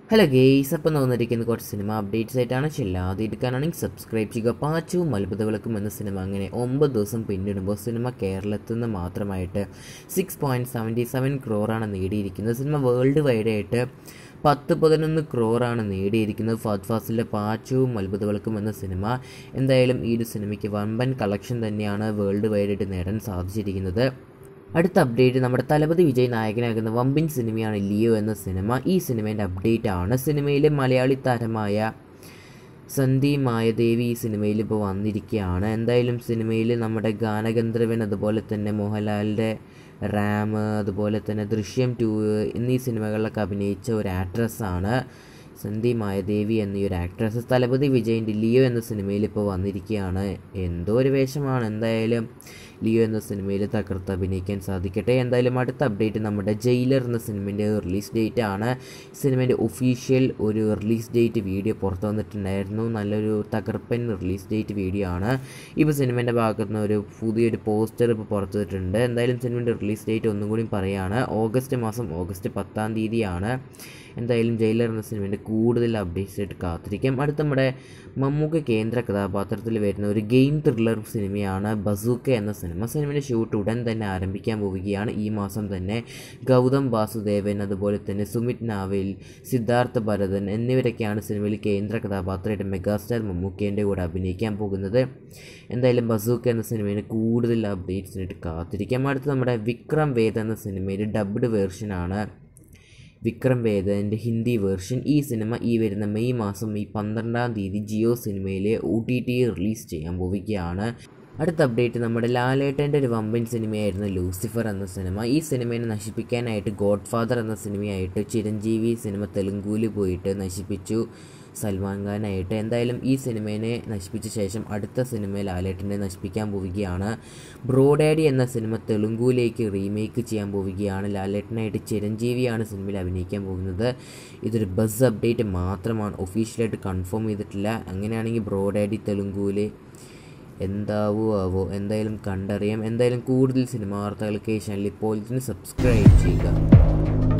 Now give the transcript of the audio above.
hello guys അപ്പം വന്നിരിക്കുന്ന കുറച്ച് സിനിമ അപ്ഡേറ്റ്സ് ആയിട്ടാണ് ചെല്ല ആദ്യം എടുക്കാനാണെങ്കിൽ സബ്സ്ക്രൈബ് ചെയ്യുക പാച്ചവും അത്ഭുത വിളക്കും എന്ന സിനിമ അങ്ങനെ ഒമ്പത് ദിവസം പിന്നിടുമ്പോൾ സിനിമ കേരളത്തിൽ നിന്ന് മാത്രമായിട്ട് സിക്സ് പോയിൻറ്റ് സെവൻറ്റി സെവൻ ക്രോറാണ് നേടിയിരിക്കുന്നത് സിനിമ വേൾഡ് വൈഡ് ആയിട്ട് പത്ത് പതിനൊന്ന് ക്രോറാണ് നേടിയിരിക്കുന്നത് ഫാദ് ഫാസിലെ പാച്ചവും അത്ഭുത വിളക്കും എന്ന സിനിമ എന്തായാലും ഈ ഒരു സിനിമയ്ക്ക് വമ്പൻ കളക്ഷൻ തന്നെയാണ് വേൾഡ് വൈഡ് ആയിട്ട് നേടാൻ സാധിച്ചിരിക്കുന്നത് അടുത്ത അപ്ഡേറ്റ് നമ്മുടെ തലപതി വിജയ് നായകനാകുന്ന വമ്പിൻ സിനിമയാണ് ലിയോ എന്ന സിനിമ ഈ സിനിമേൻ്റെ അപ്ഡേറ്റ് ആണ് സിനിമയിലെ മലയാളി താരമായ സന്ധി മായദേവി ഈ സിനിമയിൽ ഇപ്പോൾ വന്നിരിക്കുകയാണ് എന്തായാലും സിനിമയിൽ നമ്മുടെ ഗാനഗന്ധർവൻ അതുപോലെ തന്നെ മോഹൻലാലിൻ്റെ റാം അതുപോലെ തന്നെ ദൃശ്യം ടു എന്നീ സിനിമകളിലൊക്കെ അഭിനയിച്ച ഒരു ആക്ട്രസ്സാണ് സന്ധി മായദേവി എന്നീ ഒരു ആക്ട്രസ് തലപതി വിജയൻ്റെ ലിയോ എന്ന സിനിമയിൽ ഇപ്പോൾ വന്നിരിക്കുകയാണ് എന്തോ ഒരു വേഷമാണ് എന്തായാലും ലിയോ എന്ന സിനിമയിൽ തകർത്ത് അഭിനയിക്കാൻ സാധിക്കട്ടെ എന്തായാലും അടുത്ത അപ്ഡേറ്റ് നമ്മുടെ ജയിലർ എന്ന സിനിമേൻ്റെ റിലീസ് ഡേറ്റ് ആണ് സിനിമേൻ്റെ ഒഫീഷ്യൽ ഒരു റിലീസ് ഡേറ്റ് വീഡിയോ പുറത്തു വന്നിട്ടുണ്ടായിരുന്നു നല്ലൊരു തകർപ്പൻ റിലീസ് ഡേറ്റ് വീഡിയോ ആണ് ഇപ്പോൾ സിനിമേൻ്റെ ഭാഗത്തു നിന്ന് ഒരു പുതിയൊരു പോസ്റ്റർ ഇപ്പോൾ പുറത്തു വന്നിട്ടുണ്ട് എന്തായാലും സിനിമേൻ്റെ റിലീസ് ഡേറ്റ് ഒന്നും കൂടി പറയുകയാണ് ഓഗസ്റ്റ് മാസം ഓഗസ്റ്റ് പത്താം തീയതിയാണ് എന്തായാലും ജയിലർ എന്ന സിനിമേൻ്റെ കൂടുതൽ അപ്ഡേറ്റ്സ് ആയിട്ട് കാത്തിരിക്കാം അടുത്ത നമ്മുടെ മമ്മൂക്ക കേന്ദ്ര കഥാപാത്രത്തിൽ വരുന്ന ഒരു ഗെയിം ത്രില്ലർ സിനിമയാണ് ബസൂക്ക എന്ന സിനിമ സിനിമയുടെ ഷൂട്ട് ഉടൻ തന്നെ ആരംഭിക്കാൻ പോവുകയാണ് ഈ മാസം തന്നെ ഗൗതം വാസുദേവൻ അതുപോലെ തന്നെ സുമിത് നാവിൽ സിദ്ധാർത്ഥ ഭരതൻ എന്നിവരൊക്കെയാണ് സിനിമയിൽ കേന്ദ്ര കഥാപാത്രമായിട്ട് മെഗാസ്റ്റാർ മമ്മൂക്കേൻ്റെ കൂടെ അഭിനയിക്കാൻ പോകുന്നത് എന്തായാലും ബസൂക്ക എന്ന സിനിമയിൽ കൂടുതൽ അപ്ഡേറ്റ്സിനായിട്ട് കാത്തിരിക്കാം അടുത്ത് നമ്മുടെ വിക്രം വേദ എന്ന സിനിമയിൽ ഡബ്ഡ് വേർഷനാണ് വിക്രം വേദൻ്റെ ഹിന്ദി വേർഷൻ ഈ സിനിമ ഈ വരുന്ന മെയ് മാസം ഈ പന്ത്രണ്ടാം തീയതി ജിയോ സിനിമയിലെ ഒ ടി ടി റിലീസ് ചെയ്യാൻ പോവുകയാണ് അടുത്ത അപ്ഡേറ്റ് നമ്മുടെ ലാലേട്ടൻ്റെ ഒരു വമ്പൻ സിനിമയായിരുന്നു ലൂസിഫർ എന്ന സിനിമ ഈ സിനിമയെ നശിപ്പിക്കാനായിട്ട് ഗോഡ് ഫാദർ എന്ന സിനിമയായിട്ട് ചിരഞ്ജീവി സിനിമ തെലുങ്കുവിൽ പോയിട്ട് നശിപ്പിച്ചു സൽമാൻ ഖാനായിട്ട് എന്തായാലും ഈ സിനിമയെ നശിപ്പിച്ച ശേഷം അടുത്ത സിനിമ ലാലേട്ടനെ നശിപ്പിക്കാൻ പോവുകയാണ് ബ്രോഡാഡി എന്ന സിനിമ തെലുങ്കുവിലേക്ക് റീമേക്ക് ചെയ്യാൻ പോവുകയാണ് ലാലേട്ടനായിട്ട് ചിരഞ്ജീവിയാണ് സിനിമയിൽ അഭിനയിക്കാൻ പോകുന്നത് ഇതൊരു ബസ് അപ്ഡേറ്റ് മാത്രമാണ് ഒഫീഷ്യലായിട്ട് കൺഫേം ചെയ്തിട്ടില്ല അങ്ങനെയാണെങ്കിൽ ബ്രോഡാഡി തെലുങ്കുവിൽ എന്താവോ ആവോ എന്തായാലും കണ്ടറിയാം എന്തായാലും കൂടുതൽ സിനിമ വാർത്തകൾക്ക് ഈ ചാനൽ ഇപ്പോൾ തന്നെ സബ്സ്ക്രൈബ് ചെയ്യുക